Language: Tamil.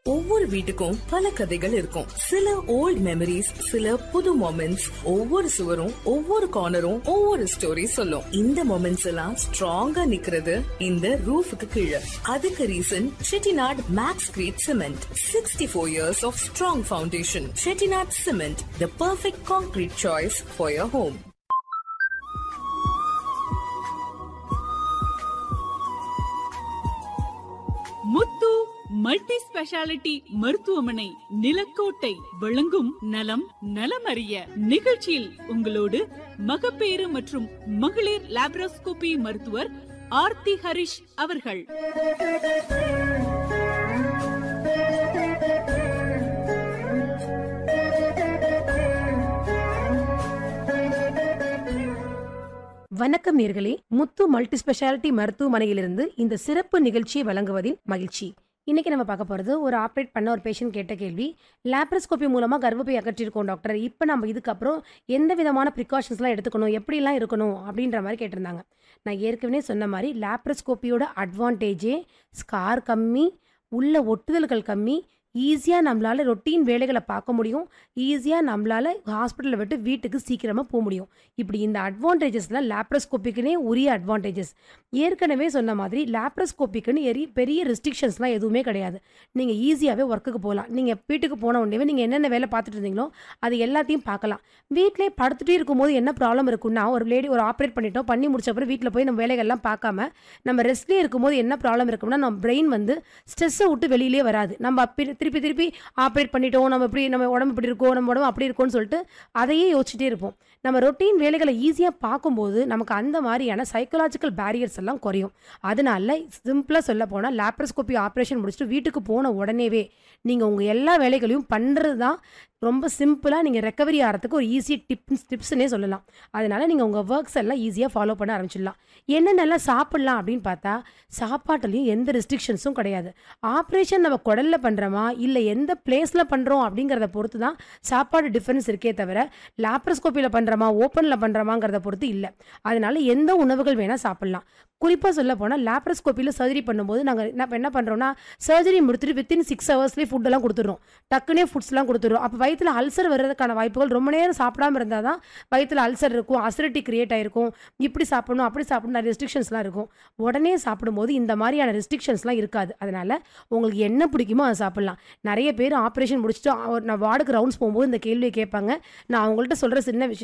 ஒவ்வொரு வீட்டுக்கும் பல கதைகள் இருக்கும் சில ஓல்ட் மெமரிஸ் சில புது மொமெண்ட்ஸ் ஒவ்வொரு சுவரும் ஒவ்வொரு கார்னரும் ஒவ்வொரு ஸ்டோரி சொல்லும் இந்த மொமெண்ட்ஸ் எல்லாம் ஸ்ட்ராங்கா நிக்கிறது இந்த ரூஃபுக்கு கீழே அதுக்கு reason Chettinad Maxcrete cement sixty four years of strong foundation Chettinad cement the perfect concrete choice for your home Muthu multi speciality மருத்துவமனை நிலக்கோட்டை வழங்கும் நலம் நலமறிய நிகழ்ச்சியில் உங்களோடு மகப்பேறு மற்றும் மகளிர் லாப்ரோஸ்கோபி மருத்துவர் ஆர்த்தி ஹரிஷ் அவர்கள் வணக்கம் நேர்களே முத்து மல்டி ஸ்பெஷாலிட்டி மருத்துவமனையிலிருந்து இந்த சிறப்பு நிகழ்ச்சியை வழங்குவதில் மகிழ்ச்சி இன்னைக்கு நம்ம பார்க்க போகிறது ஒரு ஆப்ரேட் பண்ண ஒரு பேஷண்ட் கேட்ட கேள்வி லேப்ரஸ்கோபி மூலமாக கர்ப்பப்பை அகற்றிருக்கோம் டாக்டர் இப்போ நம்ம இதுக்கப்புறம் எந்த விதமான ப்ரிகாஷன்ஸ்லாம் எடுத்துக்கணும் எப்படிலாம் இருக்கணும் அப்படின்ற மாதிரி கேட்டிருந்தாங்க நான் ஏற்கனவே சொன்ன மாதிரி லேப்ரஸ்கோப்பியோட அட்வான்டேஜே ஸ்கார் கம்மி உள்ள ஒட்டுதல்கள் கம்மி ஈஸியாக நம்மளால் ரொட்டீன் வேலைகளை பார்க்க முடியும் ஈஸியாக நம்மளால் ஹாஸ்பிட்டலை விட்டு வீட்டுக்கு சீக்கிரமாக போக முடியும் இப்படி இந்த அட்வான்டேஜஸ்லாம் லேப்ரோஸ்கோப்பிக்குனே உரிய அட்வான்டேஜஸ் ஏற்கனவே சொன்ன மாதிரி லேப்ரோஸ்கோப்பிக்குன்னு எரி பெரிய ரெஸ்ட்ரிக்ஷன்ஸ்லாம் எதுவுமே கிடையாது நீங்கள் ஈஸியாகவே ஒர்க்குக்கு போகலாம் நீங்கள் வீட்டுக்கு போன உடனே நீங்கள் என்னென்ன வேலை பார்த்துட்டு இருந்தீங்களோ அது எல்லாத்தையும் பார்க்கலாம் வீட்டிலே படுத்துட்டே இருக்கும்போது என்ன ப்ராப்ளம் இருக்குன்னா ஒரு லேடி ஒரு ஆப்ரேட் பண்ணிட்டோம் பண்ணி முடிச்ச அப்புறம் வீட்டில் போய் நம்ம வேலைகள்லாம் பார்க்காம நம்ம ரெஸ்ட்லேயே இருக்கும்போது என்ன ப்ராப்ளம் இருக்கும்னா நம்ம பிரெயின் வந்து ஸ்ட்ரெஸ்ஸை விட்டு வெளியிலே வராது நம்ம அப்பி- திருப்பி திருப்பி ஆப்ரேட் பண்ணிட்டோம் நம்ம இப்படி நம்ம உடம்பு இப்படி இருக்கோம் நம்ம உடம்பு அப்படி இருக்கோம்னு சொல்லிட்டு அதையே யோசிச்சுட்டே இருப்போம் நம்ம ரொட்டீன் வேலைகளை ஈஸியாக பார்க்கும்போது நமக்கு அந்த மாதிரியான சைக்கலாஜிக்கல் பேரியர்ஸ் எல்லாம் குறையும் அதனால சிம்பிளாக சொல்ல போனால் லேப்ரோஸ்கோபி ஆப்ரேஷன் முடிச்சுட்டு வீட்டுக்கு போன உடனேவே நீங்கள் உங்கள் எல்லா வேலைகளையும் பண்ணுறது தான் ரொம்ப சிம்பிளாக நீங்கள் ரெக்கவரி ஆகிறதுக்கு ஒரு ஈஸி டிப்ஸ் டிப்ஸ்னே சொல்லலாம் அதனால நீங்கள் உங்கள் ஒர்க்ஸ் எல்லாம் ஈஸியாக ஃபாலோ பண்ண ஆரம்பிச்சிடலாம் என்னென்னலாம் சாப்பிட்லாம் அப்படின்னு பார்த்தா சாப்பாட்டுலேயும் எந்த ரெஸ்ட்ரிக்ஷன்ஸும் கிடையாது ஆப்ரேஷன் நம்ம குடல்ல பண்ணுறோமா இல்லை எந்த பிளேஸில் பண்ணுறோம் அப்படிங்கிறத பொறுத்து தான் சாப்பாடு டிஃப்ரென்ஸ் இருக்கே தவிர லேப்ரோஸ்கோப்பியில் பண்ணுறோமா ஓப்பனில் பண்ணுறோமாங்கிறத பொறுத்து இல்லை அதனால எந்த உணவுகள் வேணால் சாப்பிட்லாம் குறிப்பாக சொல்ல போனால் லேப்ரோஸ்கோப்பியில் சர்ஜரி பண்ணும்போது நாங்கள் என்ன என்ன பண்ணுறோம்னா சர்ஜரி முடித்துட்டு வித்தின் சிக்ஸ் ஹவர்ஸ்லேயே ஃபுட்டெல்லாம் கொடுத்துட்றோம் டக்குனே ஃபுட்ஸ்லாம் கொடுத்துட்றோம் அப்போ வயிற்றில் அல்சர் வர்றதுக்கான வாய்ப்புகள் ரொம்ப நேரம் சாப்பிடாம இருந்தால் தான் வயிற்றில் அல்சர் இருக்கும் அசிடிட்டி கிரியேட் ஆயிருக்கும் இப்படி சாப்பிடணும் அப்படி சாப்பிடணும் நிறைய ரெஸ்ட்ரிக்ஷன்ஸ்லாம் இருக்கும் உடனே சாப்பிடும்போது இந்த மாதிரியான ரெஸ்ட்ரிக்ஷன்ஸ்லாம் இருக்காது அதனால் உங்களுக்கு என்ன பிடிக்குமோ அதை சாப்பிட்லாம் நிறைய பேர் ஆப்ரேஷன் முடிச்சுட்டு அவ- நான் வார்டுக்கு ரவுண்ட்ஸ் போகும்போது இந்த கேள்வியை கேட்பாங்க நான் அவங்கள்ட்ட சொல்கிற சின்ன விஷயம்